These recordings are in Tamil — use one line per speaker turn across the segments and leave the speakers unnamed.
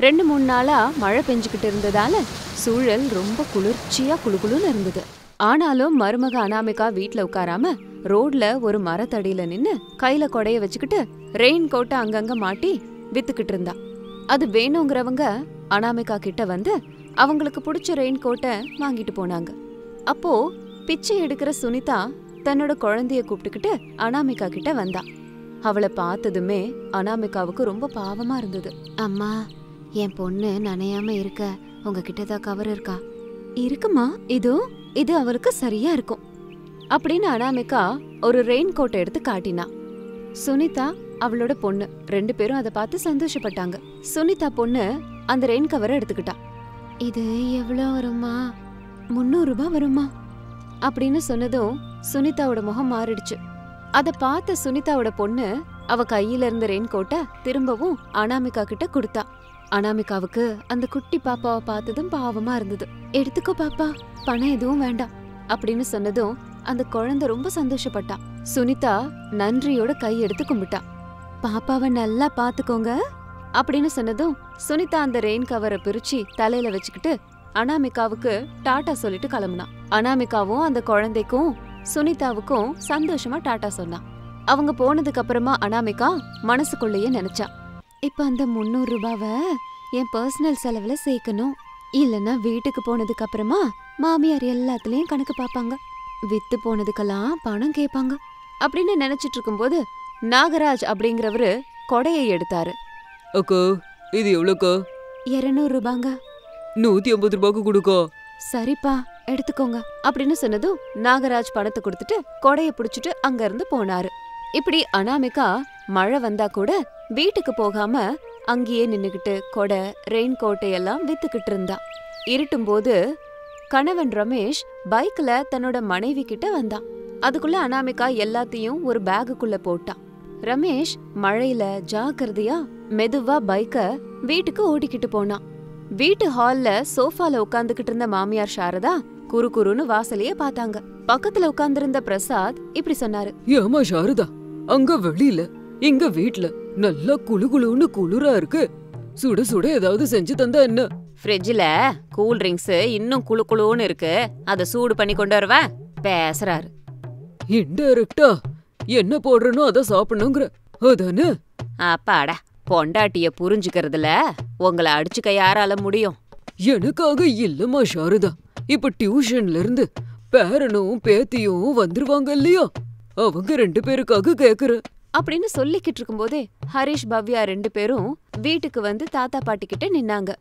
ரெண்டு மூணு நாளா மழை பெஞ்சுக்கிட்டு இருந்ததால சூழல் ரொம்ப குளிர்ச்சியா குளுகுளுன்னு இருந்தது ஆனாலும் மருமக அனாமிகா வீட்ல உட்காராம ரோட்ல ஒரு மரத்தடியில நின்னு கையில கொடைய வச்சுக்கிட்டு ரெயின் கோட்டை அங்கங்க மாட்டி வித்துக்கிட்டு இருந்தா அது வேணுங்கிறவங்க அனாமிகா கிட்ட வந்து அவங்களுக்கு பிடிச்ச ரெயின் கோட்டை வாங்கிட்டு போனாங்க அப்போ பிச்சை எடுக்கிற சுனிதா தன்னோட குழந்தைய கூப்பிட்டுக்கிட்டு அனாமிகா கிட்ட வந்தா அவளை பார்த்ததுமே அனாமிகாவுக்கு ரொம்ப பாவமா இருந்தது அம்மா என் பொண்ணு நனையாம இருக்க உங்ககிட்ட தான் கவர் இருக்கா இருக்குமா இதோ இது அவளுக்கு சரியா இருக்கும் அப்படின்னு அனாமிகா ஒரு ரெயின் கோட்டை எடுத்து காட்டினா சுனிதா அவளோட பொண்ணு ரெண்டு பேரும் அதை பார்த்து சந்தோஷப்பட்டாங்க சுனிதா பொண்ணு அந்த ரெயின் கவரை எடுத்துக்கிட்டா இது எவ்வளோ வருமா முந்நூறு ரூபாய் வருமா அப்படின்னு சொன்னதும் சுனிதாவோட முகம் மாறிடுச்சு அத பார்த்த சுனிதாவோட பொண்ணு அவ கையில இருந்த ரெயின் கோட்டை திரும்பவும் அனாமிகா கிட்ட கொடுத்தா அனாமிகாவுக்கு அந்த குட்டி பாப்பாவை பார்த்ததும் பாவமா இருந்தது எடுத்துக்கோ பாப்பா பணம் எதுவும் வேண்டாம் அப்படின்னு சொன்னதும் அந்த குழந்தை ரொம்ப சந்தோஷப்பட்டா சுனிதா நன்றியோட கை எடுத்து கும்பிட்டா பாப்பாவை நல்லா பாத்துக்கோங்க அப்படின்னு சொன்னதும் சுனிதா அந்த ரெயின் கவரை பிரிச்சு தலையில வச்சுக்கிட்டு அனாமிகாவுக்கு டாட்டா சொல்லிட்டு கிளம்புனா அனாமிகாவும் அந்த குழந்தைக்கும் சுனிதாவுக்கும் சந்தோஷமா டாட்டா சொன்னா அவங்க போனதுக்கு அப்புறமா அனாமிகா மனசுக்குள்ளேயே நினைச்சா இப்ப அந்த முந்நூறு ரூபாவை என் பர்சனல் செலவுல சேர்க்கணும் இல்லனா வீட்டுக்கு போனதுக்கு அப்புறமா மாமியார் எல்லாத்துலயும் கணக்கு பார்ப்பாங்க வித்து போனதுக்கெல்லாம் பணம் கேட்பாங்க அப்படின்னு நினைச்சிட்டு இருக்கும்போது நாகராஜ் அப்படிங்கிறவரு கொடையை எடுத்தாரு
அக்கா இது எவ்வளோக்கா
இருநூறு ரூபாங்க
நூத்தி ஐம்பது ரூபாய்க்கு கொடுக்கா
சரிப்பா எடுத்துக்கோங்க அப்படின்னு சொன்னதும் நாகராஜ் பணத்தை கொடுத்துட்டு கொடைய புடிச்சிட்டு அங்க இருந்து போனாரு இப்படி அனாமிகா மழை வந்தா கூட வீட்டுக்கு போகாம அங்கேயே நின்னுகிட்டு கொடை ரெயின் கோட்டையெல்லாம் வித்துக்கிட்டு இருந்தா இருட்டும் போது கணவன் ரமேஷ் பைக்ல தன்னோட மனைவி கிட்ட வந்தான் அதுக்குள்ள அனாமிகா எல்லாத்தையும் ஒரு பேகுக்குள்ள போட்டான் ரமேஷ் மழையில ஜாக்கிரதையா மெதுவா பைக்க வீட்டுக்கு ஓட்டிக்கிட்டு போனான் வீட்டு ஹால்ல சோஃபால உட்காந்துக்கிட்டு இருந்த மாமியார் சாரதா குறு குறுன்னு வாசலையே பார்த்தாங்க பக்கத்துல உட்கார்ந்திருந்த பிரசாத் இப்படி சொன்னாரு
ஏமா சாரதா அங்க வெளியில இங்க வீட்ல நல்லா குளு குளுன்னு குளிரா இருக்கு சுட சுட ஏதாவது செஞ்சு தந்தா என்ன
ஃப்ரிட்ஜ்ல கூல் ட்ரிங்க்ஸ் இன்னும் குளு குளுன்னு இருக்கு அத சூடு பண்ணி கொண்டு வருவ பேசுறாரு
இன்டைரக்டா என்ன போடுறனோ அத சாப்பிடணுங்கிற அதானே
அப்பாடா பொண்டாட்டிய புரிஞ்சுக்கிறதுல உங்களை அடிச்சுக்க யாரால முடியும்
எனக்காக இல்லம்மா சாரதா இப்ப டியூஷன்ல இருந்து பேரனும் பேத்தியும் வந்துருவாங்க இல்லையா அவங்க ரெண்டு பேருக்காக கேக்குறேன்
அப்படின்னு சொல்லிக்கிட்டு இருக்கும்போதே ஹரிஷ் பவ்யா ரெண்டு பேரும் வீட்டுக்கு வந்து தாத்தா பாட்டி கிட்ட நின்னாங்க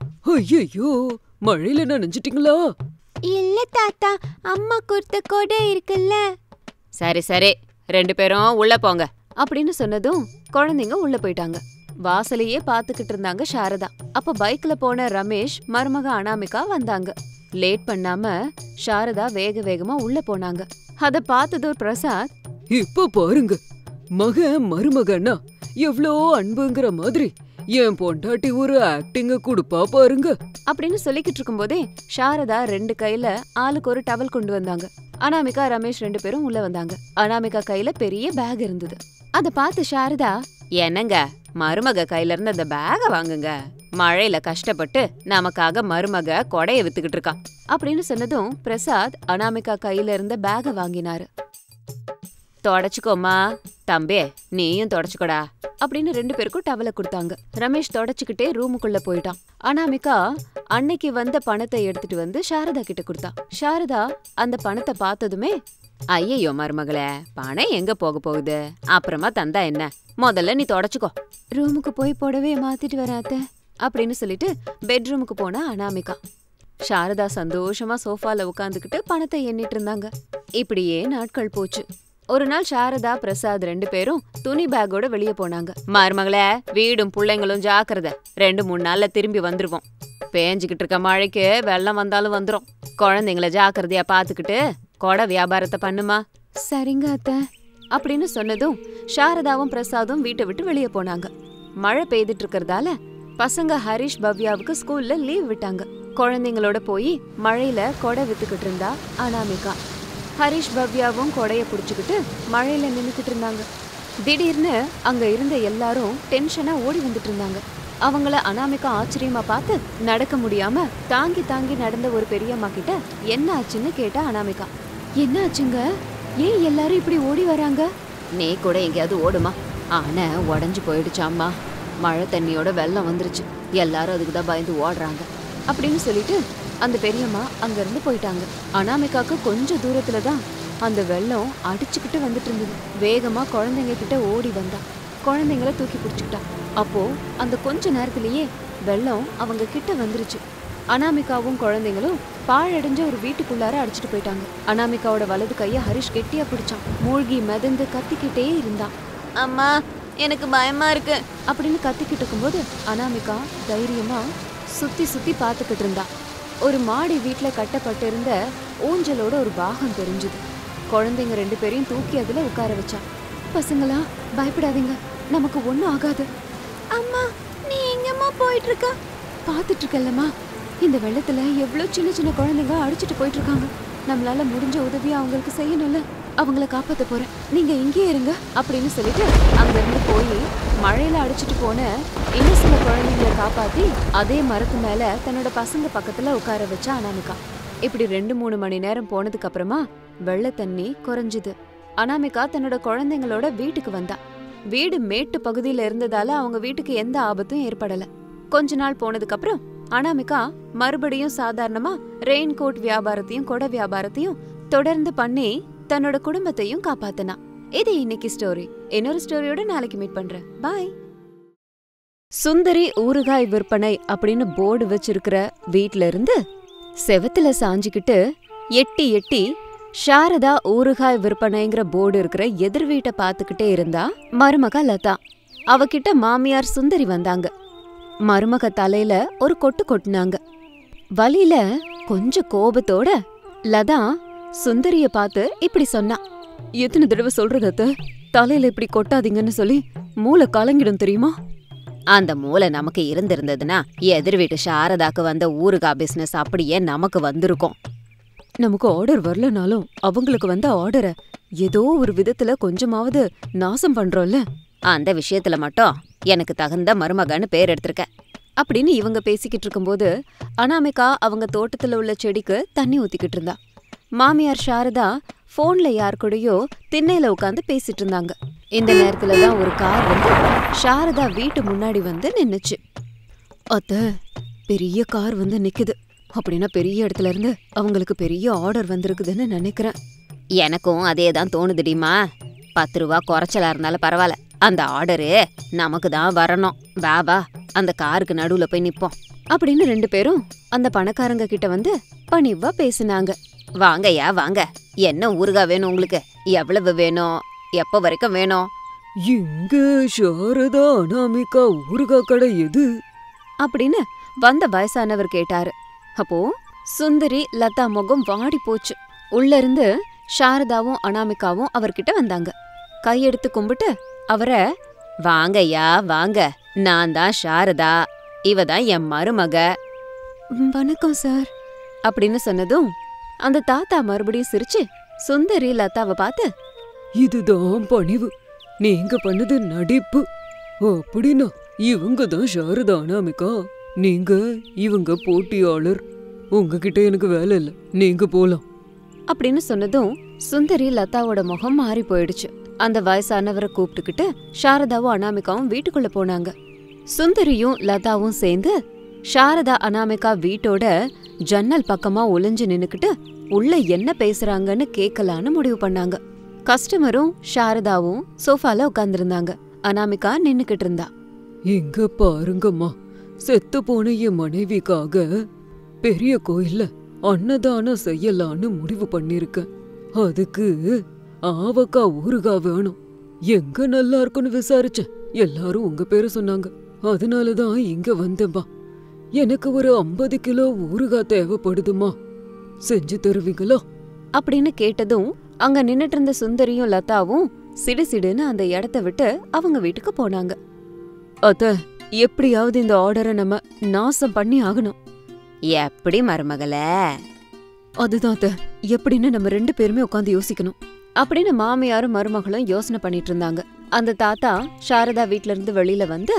ஐயோ மழையில நனைஞ்சிட்டீங்களா
இல்ல தாத்தா அம்மா கொடுத்த கொடை இருக்குல்ல சரி சரி ரெண்டு பேரும் உள்ள போங்க அப்படின்னு சொன்னதும் குழந்தைங்க உள்ள போயிட்டாங்க வாசலையே பாத்துக்கிட்டு இருந்தாங்க சாரதா அப்ப பைக்ல போன ரமேஷ் மருமக அனாமிகா வந்தாங்க லேட் பண்ணாம சாரதா வேக வேகமா உள்ள போனாங்க அத பார்த்ததும் பிரசாத்
இப்ப பாருங்க மகன் மருமகன்னா எவ்ளோ அன்புங்கிற மாதிரி என் பொண்டாட்டி ஒரு ஆக்டிங்க கொடுப்பா பாருங்க
அப்படின்னு சொல்லிக்கிட்டு இருக்கும்போதே சாரதா ரெண்டு கையில ஆளுக்கு ஒரு டவல் கொண்டு வந்தாங்க அனாமிகா ரமேஷ் ரெண்டு பேரும் உள்ள வந்தாங்க அனாமிகா கையில பெரிய பேக் இருந்தது அத பார்த்து சாரதா என்னங்க மருமக கையில இருந்து அந்த பேக வாங்குங்க மழையில கஷ்டப்பட்டு நமக்காக மருமக கொடைய வித்துக்கிட்டு இருக்கா அப்படின்னு சொன்னதும் பிரசாத் அனாமிகா கையில இருந்த பேக வாங்கினாரு தொடச்சுக்கோமா தம்பி நீயும் தொடச்சுக்கோடா அப்படின்னு ரெண்டு பேருக்கும் டவலை கொடுத்தாங்க ரமேஷ் தொடச்சுக்கிட்டே ரூமுக்குள்ள போயிட்டான் அனாமிகா அன்னைக்கு வந்த பணத்தை எடுத்துட்டு வந்து சாரதா கிட்ட கொடுத்தா சாரதா அந்த பணத்தை பார்த்ததுமே ஐயையோ மருமகளே பணம் எங்க போக போகுது அப்புறமா தந்தா என்ன முதல்ல நீ தொடச்சுக்கோ ரூமுக்கு போய் புடவைய மாத்திட்டு வராத்த அப்படின்னு சொல்லிட்டு பெட்ரூமுக்கு போனா அனாமிகா சாரதா சந்தோஷமா சோஃபால உட்காந்துக்கிட்டு பணத்தை எண்ணிட்டு இருந்தாங்க இப்படியே நாட்கள் போச்சு ஒரு நாள் சாரதா பிரசாத் ரெண்டு பேரும் துணி பேக்கோட வெளியே போனாங்க மருமகளே வீடும் புள்ளைங்களும் ஜாக்கிரதை ரெண்டு மூணு நாள்ல திரும்பி வந்துருவோம் பேஞ்சுக்கிட்டு இருக்க மழைக்கு வெள்ளம் வந்தாலும் வந்துரும் குழந்தைங்கள ஜாக்கிரதையா பாத்துக்கிட்டு கொடை வியாபாரத்தை பண்ணுமா சரிங்க அத்த அப்படின்னு சொன்னதும் சாரதாவும் பிரசாதும் வீட்டை விட்டு வெளியே போனாங்க மழை பெய்துட்டு இருக்கறதால பசங்க ஹரிஷ் பவ்யாவுக்கு ஸ்கூல்ல லீவ் விட்டாங்க குழந்தைங்களோட போய் மழையில கொடை வித்துக்கிட்டு இருந்தா அனாமிகா ஹரிஷ் பவ்யாவும் கொடைய புடிச்சுக்கிட்டு மழையில நின்னுக்கிட்டு இருந்தாங்க திடீர்னு அங்க இருந்த எல்லாரும் டென்ஷனா ஓடி வந்துட்டு இருந்தாங்க அவங்கள அனாமிகா ஆச்சரியமா பார்த்து நடக்க முடியாம தாங்கி தாங்கி நடந்த ஒரு பெரியம்மா கிட்ட என்ன ஆச்சுன்னு கேட்டா அனாமிகா என்ன ஆச்சுங்க ஏன் எல்லாரும் இப்படி ஓடி வராங்க நீ கூட எங்கேயாவது ஓடுமா ஆனா உடஞ்சு போயிடுச்சாம்மா மழை தண்ணியோட வெள்ளம் வந்துருச்சு எல்லாரும் அதுக்கு தான் பயந்து ஓடுறாங்க அப்படின்னு சொல்லிட்டு அந்த பெரியம்மா அங்கிருந்து போயிட்டாங்க அனாமிகாக்கு கொஞ்ச தூரத்துல தான் அந்த வெள்ளம் அடிச்சுக்கிட்டு வந்துட்டு இருந்தது வேகமா குழந்தைங்க கிட்ட ஓடி வந்தா குழந்தைங்கள தூக்கி பிடிச்சுக்கிட்டா அப்போ அந்த கொஞ்ச நேரத்திலேயே வெள்ளம் அவங்க கிட்ட வந்துருச்சு அனாமிகாவும் குழந்தைங்களும் பாழடைஞ்ச ஒரு வீட்டுக்குள்ளார அடிச்சிட்டு போயிட்டாங்க அனாமிகாவோட வலது கைய ஹரிஷ் கெட்டியா பிடிச்சான் மூழ்கி மிதந்து கத்திக்கிட்டே இருந்தான் அம்மா எனக்கு பயமா இருக்கு அப்படின்னு கத்திக்கிட்டு இருக்கும்போது அனாமிகா தைரியமா சுத்தி சுத்தி பார்த்துக்கிட்டு இருந்தா ஒரு மாடி வீட்ல கட்டப்பட்டிருந்த ஊஞ்சலோட ஒரு பாகம் தெரிஞ்சுது குழந்தைங்க ரெண்டு பேரையும் தூக்கி அதுல உட்கார வச்சா பசங்களா பயப்படாதீங்க நமக்கு ஒண்ணும் ஆகாது அம்மா நீ எங்கம்மா போயிட்டு இருக்க பாத்துட்டு இருக்கல்லம்மா இந்த வெள்ளத்துல எவ்வளவு சின்ன சின்ன குழந்தைங்க அடிச்சிட்டு போயிட்டு இருக்காங்க நம்மளால முடிஞ்ச உதவி அவங்களுக்கு செய்யணும்ல அவங்கள காப்பாத்த போறேன் நீங்க இங்கேயே இருங்க அப்படின்னு சொல்லிட்டு அங்க இருந்து போய் மழையில அடிச்சிட்டு போன இன்னும் சில குழந்தைங்களை காப்பாத்தி அதே மரத்து மேல தன்னோட பசங்க பக்கத்துல உட்கார வச்சா அனாமிகா இப்படி ரெண்டு மூணு மணி நேரம் போனதுக்கு அப்புறமா வெள்ள தண்ணி குறைஞ்சுது அனாமிகா தன்னோட குழந்தைங்களோட வீட்டுக்கு வந்தா வீடு மேட்டு பகுதியில இருந்ததால அவங்க வீட்டுக்கு எந்த ஆபத்தும் ஏற்படல கொஞ்ச நாள் போனதுக்கு அப்புறம் அனாமிகா மறுபடியும் சாதாரணமா ரெயின் கோட் வியாபாரத்தையும் கொடை வியாபாரத்தையும் தொடர்ந்து பண்ணி தன்னோட குடும்பத்தையும் காப்பாத்தினா இது இன்னைக்கு ஸ்டோரி இன்னொரு ஸ்டோரியோட நாளைக்கு மீட் பண்றேன் பாய் சுந்தரி ஊறுகாய் விற்பனை அப்படின்னு போர்டு வச்சிருக்கிற வீட்ல இருந்து செவத்துல சாஞ்சிக்கிட்டு எட்டி எட்டி சாரதா ஊறுகாய் விற்பனைங்கிற போர்டு இருக்கிற எதிர் வீட்டை பார்த்துக்கிட்டே இருந்தா மருமக லதா அவகிட்ட மாமியார் சுந்தரி வந்தாங்க மருமக தலையில ஒரு கொட்டு கொட்டுனாங்க வலியில கொஞ்சம் கோபத்தோட லதா சுந்தரிய பார்த்து இப்படி சொன்னா எத்தனை தடவை சொல்றது அத்தை தலையில இப்படி கொட்டாதீங்கன்னு சொல்லி மூளை கலங்கிடும் தெரியுமா அந்த மூளை நமக்கு இருந்திருந்ததுன்னா எதிர் வீட்டு சாரதாக்கு வந்த ஊறுகா பிசினஸ் அப்படியே நமக்கு வந்திருக்கும் நமக்கு ஆர்டர் வரலனாலும் அவங்களுக்கு வந்த ஆர்டரை ஏதோ ஒரு விதத்துல கொஞ்சமாவது நாசம் பண்றோம்ல அந்த விஷயத்துல மட்டும் எனக்கு தகுந்த மருமகன்னு பேர் எடுத்திருக்க அப்படின்னு இவங்க பேசிக்கிட்டு இருக்கும்போது அனாமிகா அவங்க தோட்டத்துல உள்ள செடிக்கு தண்ணி ஊத்திக்கிட்டு இருந்தா மாமியார் சாரதா போன்ல யார் கூடயோ திண்ணையில உட்காந்து பேசிட்டு இருந்தாங்க இந்த நேரத்துல தான் ஒரு கார் வந்து சாரதா வீட்டு முன்னாடி வந்து நின்னுச்சு அத்த பெரிய கார் வந்து நிக்குது அப்படின்னா பெரிய இடத்துல இருந்து அவங்களுக்கு பெரிய ஆர்டர் வந்திருக்குதுன்னு நினைக்கிறேன் எனக்கும் அதே தான் தோணுதுடிமா பத்து ரூபா குறைச்சலா இருந்தாலும் பரவாயில்ல அந்த ஆர்டரு நமக்கு தான் வரணும் பாபா அந்த காருக்கு நடுவுல போய் நிப்போம் அப்படின்னு ரெண்டு பேரும் அந்த பணக்காரங்க கிட்ட வந்து பணிவா பேசினாங்க வாங்கய்யா வாங்க என்ன ஊறுகாய் வேணும் உங்களுக்கு எவ்வளவு வேணும் எப்ப வரைக்கும் வேணும்
எங்க சாரதா அனாமிகா ஊறுகாய் கடை எது
அப்படின்னு வந்த வயசானவர் கேட்டாரு அப்போ சுந்தரி லதா முகம் வாடி போச்சு உள்ள இருந்து சாரதாவும் அனாமிகாவும் அவர்கிட்ட வந்தாங்க கையெடுத்து கும்பிட்டு அவரை வாங்கய்யா வாங்க நான் தான் சாரதா இவ தான் என் மருமக வணக்கம் சார் அப்படின்னு சொன்னதும் அந்த தாத்தா மறுபடியும் சிரிச்சு சுந்தரி லதாவை பார்த்து
இதுதான் பணிவு நீங்க பண்ணது நடிப்பு அப்படின்னா இவங்க தான் சாரதா அனாமிகா நீங்க இவங்க போட்டியாளர் உங்ககிட்ட எனக்கு வேலை இல்ல நீங்க போலாம்
அப்படின்னு சொன்னதும் சுந்தரி லதாவோட முகம் மாறி போயிடுச்சு அந்த வயசானவரை கூப்பிட்டுக்கிட்டு சாரதாவும் அனாமிகாவும் வீட்டுக்குள்ள போனாங்க சுந்தரியும் லதாவும் சேர்ந்து சாரதா அனாமிகா வீட்டோட ஜன்னல் பக்கமா ஒளிஞ்சு நின்னுக்கிட்டு உள்ள என்ன பேசுறாங்கன்னு கேட்கலான்னு முடிவு பண்ணாங்க கஸ்டமரும் சாரதாவும் சோஃபால உட்கார்ந்திருந்தாங்க அனாமிகா நின்னுக்கிட்டு இருந்தா
இங்க பாருங்கம்மா செத்து போன என் மனைவிக்காக பெரிய கோயில்ல அன்னதானம் செய்யலான்னு முடிவு பண்ணிருக்கேன் அதுக்கு ஆவக்கா ஊறுகாய் வேணும் எங்க நல்லா இருக்குன்னு விசாரிச்சேன் எல்லாரும் உங்க பேரை சொன்னாங்க அதனாலதான் இங்க வந்தேன்பா எனக்கு ஒரு ஐம்பது கிலோ ஊறுகாய் தேவைப்படுதுமா செஞ்சு தருவீங்களா
அப்படின்னு கேட்டதும் அங்க நின்னுட்டு இருந்த சுந்தரியும் லதாவும் சிடுசிடுன்னு அந்த இடத்த விட்டு அவங்க வீட்டுக்கு போனாங்க
அத்த எப்படியாவது இந்த ஆர்டரை நம்ம நாசம் பண்ணி ஆகணும்
எப்படி மருமகளே
அதுதான் அத்த எப்படின்னு நம்ம ரெண்டு பேருமே உட்காந்து யோசிக்கணும்
அப்படின்னு மாமியாரும் மருமகளும் யோசனை பண்ணிட்டு இருந்தாங்க அந்த தாத்தா சாரதா வீட்ல இருந்து வெளியில வந்து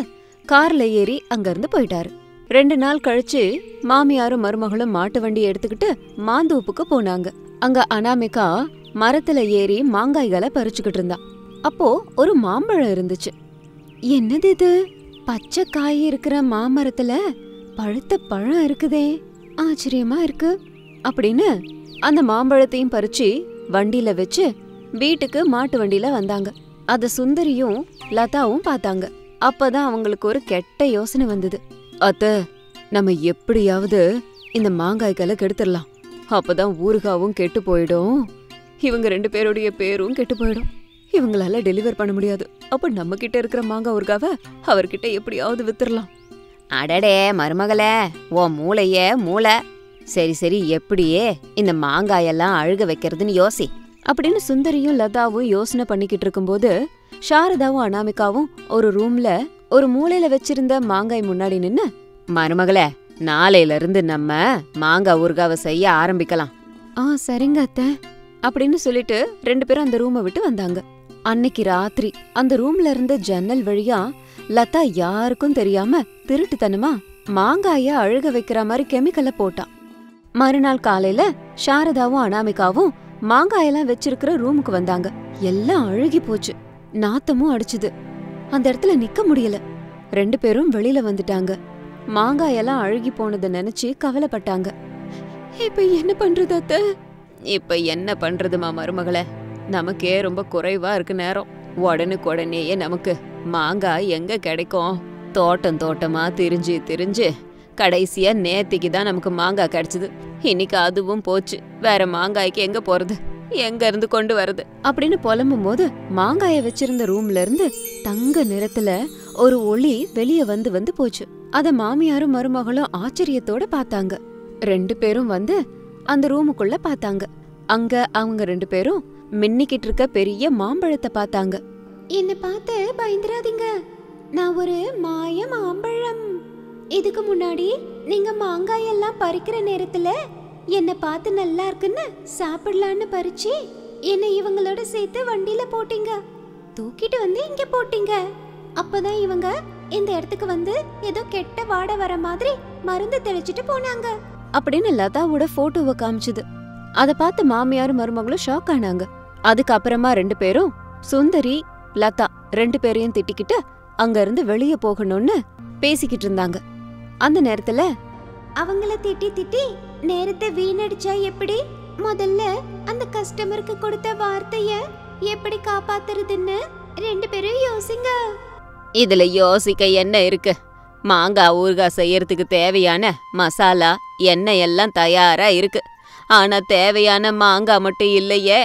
கார்ல ஏறி அங்கிருந்து போயிட்டாரு ரெண்டு நாள் கழிச்சு மாமியாரும் மருமகளும் மாட்டு வண்டி எடுத்துக்கிட்டு மாந்தோப்புக்கு போனாங்க அங்க அனாமிகா மரத்துல ஏறி மாங்காய்களை பறிச்சுக்கிட்டு இருந்தா அப்போ ஒரு மாம்பழம் இருந்துச்சு என்னது இது பச்சை காய் இருக்கிற மாமரத்துல பழுத்த பழம் இருக்குதே ஆச்சரியமா இருக்கு அப்படின்னு அந்த மாம்பழத்தையும் பறிச்சு வண்டியில வச்சு வீட்டுக்கு மாட்டு வண்டியில வந்தாங்க அத சுந்தரியும் லதாவும் பார்த்தாங்க அப்பதான் அவங்களுக்கு ஒரு கெட்ட யோசனை வந்தது அத்த நம்ம எப்படியாவது இந்த மாங்காய்களை கெடுத்துடலாம் அப்பதான் ஊறுகாவும் கெட்டு போயிடும் இவங்க ரெண்டு பேருடைய பேரும் கெட்டு போயிடும் இவங்களால டெலிவர் பண்ண முடியாது அப்ப நம்ம கிட்ட இருக்கிற மாங்காய் ஊறுகாவை அவர்கிட்ட எப்படியாவது வித்துறலாம் அடடே மருமகளே ஓ மூளையே மூளை சரி சரி எப்படியே இந்த மாங்காயெல்லாம் அழுக வைக்கிறதுன்னு யோசி அப்படின்னு சுந்தரியும் லதாவும் யோசனை பண்ணிக்கிட்டு இருக்கும்போது சாரதாவும் அனாமிகாவும் ஒரு ரூம்ல ஒரு மூலையில வச்சிருந்த மாங்காய் முன்னாடி நின்னு மருமகளே நாளையில இருந்து நம்ம மாங்காய் ஊறுகாவை செய்ய ஆரம்பிக்கலாம் ஆ சரிங்க அத்தை அப்படின்னு சொல்லிட்டு ரெண்டு பேரும் அந்த ரூமை விட்டு வந்தாங்க அன்னைக்கு ராத்திரி அந்த ரூம்ல இருந்த ஜன்னல் வழியா லதா யாருக்கும் தெரியாம திருட்டுத்தனமா மாங்காய அழுக வைக்கிற மாதிரி கெமிக்கலை போட்டா மறுநாள் காலையில சாரதாவும் அனாமிகாவும் மாங்காயெல்லாம் வச்சிருக்கிற ரூமுக்கு வந்தாங்க எல்லாம் அழுகி போச்சு நாத்தமும் அடிச்சுது அந்த இடத்துல நிக்க முடியல ரெண்டு பேரும் வெளியில வந்துட்டாங்க மாங்காயெல்லாம் அழுகி போனதை நினைச்சு கவலைப்பட்டாங்க இப்ப என்ன பண்றது அத்த இப்ப என்ன பண்றதுமா மருமகளே நமக்கே ரொம்ப குறைவா இருக்கு நேரம் உடனுக்கு உடனேயே நமக்கு மாங்காய் எங்க கிடைக்கும் தோட்டம் தோட்டமா திரிஞ்சு திரிஞ்சு கடைசியா நேத்திக்கு தான் நமக்கு மாங்காய் கிடைச்சது இன்னைக்கு அதுவும் போச்சு வேற மாங்காய்க்கு எங்க போறது எங்க இருந்து கொண்டு வரது அப்படின்னு புலம்பும் போது மாங்காய வச்சிருந்த ரூம்ல இருந்து தங்க நிறத்துல ஒரு ஒளி வெளிய வந்து வந்து போச்சு அத மாமியாரும் மருமகளும் ஆச்சரியத்தோட பார்த்தாங்க ரெண்டு பேரும் வந்து அந்த ரூமுக்குள்ள பார்த்தாங்க அங்க அவங்க ரெண்டு பேரும் மின்னிக்கிட்டு இருக்க பெரிய மாம்பழத்தை பார்த்தாங்க என்ன பார்த்து பயந்துராதீங்க நான் ஒரு மாய மாம்பழம் இதுக்கு முன்னாடி நீங்க மாங்காய் எல்லாம் பறிக்கிற நேரத்துல என்ன பார்த்து நல்லா இருக்குன்னு சாப்பிடலான்னு பறிச்சு என்னை இவங்களோட சேர்த்து வண்டியில போட்டீங்க தூக்கிட்டு வந்து இங்க போட்டீங்க அப்பதான் இவங்க இந்த இடத்துக்கு வந்து ஏதோ கெட்ட வாடை வர மாதிரி மருந்து தெளிச்சிட்டு போனாங்க அப்படின்னு லதாவோட போட்டோவை காமிச்சது அத பார்த்து மாமியாரும் மருமகளும் ஷாக் ஆனாங்க அதுக்கப்புறமா ரெண்டு பேரும் சுந்தரி லதா ரெண்டு பேரையும் திட்டிக்கிட்டு அங்க இருந்து வெளிய போகணும்னு பேசிக்கிட்டு இருந்தாங்க அந்த நேரத்துல அவங்கள திட்டி திட்டி நேரத்தை வீணடிச்சா எப்படி முதல்ல அந்த கஸ்டமருக்கு கொடுத்த வார்த்தைய எப்படி காப்பாத்துறதுன்னு ரெண்டு பேரும் யோசிங்க இதுல யோசிக்க என்ன இருக்கு மாங்காய் ஊறுகாய் செய்யறதுக்கு தேவையான மசாலா எண்ணெய் எல்லாம் தயாரா இருக்கு ஆனா தேவையான மாங்காய் மட்டும் இல்லையே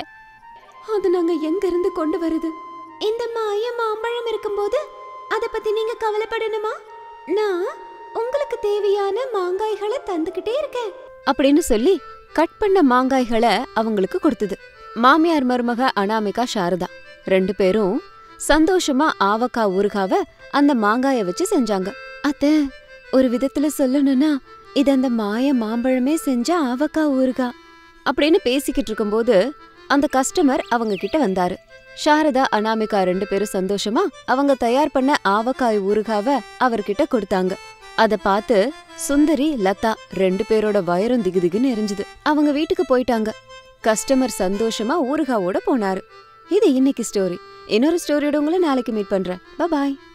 அது நாங்க எங்க இருந்து கொண்டு வருது இந்த மாய மாம்பழம் இருக்கும்போது அத பத்தி நீங்க கவலைப்படணுமா நான் உங்களுக்கு தேவையான மாங்காய்களை தந்துகிட்டே இருக்கேன் அப்படின்னு சொல்லி கட் பண்ண மாங்காய்களை அவங்களுக்கு கொடுத்தது மாமியார் மருமக அனாமிகா சாரதா ரெண்டு பேரும் சந்தோஷமா ஆவக்கா ஊறுகாவ அந்த மாங்காய வச்சு செஞ்சாங்க அத்த ஒரு விதத்துல சொல்லணும்னா இது அந்த மாய மாம்பழமே செஞ்ச ஆவக்கா ஊறுகா அப்படின்னு பேசிக்கிட்டு இருக்கும்போது அந்த கஸ்டமர் அவங்க கிட்ட வந்தாரு சாரதா அனாமிகா ரெண்டு பேரும் சந்தோஷமா அவங்க தயார் பண்ண ஆவக்காய் ஊறுகாவ அவர்கிட்ட கொடுத்தாங்க அத பார்த்து சுந்தரி லதா ரெண்டு பேரோட வயரும் திகுதிகுன்னு எரிஞ்சுது அவங்க வீட்டுக்கு போயிட்டாங்க கஸ்டமர் சந்தோஷமா ஊறுகாவோட போனாரு இது இன்னைக்கு ஸ்டோரி இன்னொரு ஸ்டோரியோட உங்களை நாளைக்கு மீட் பண்றேன் பாய்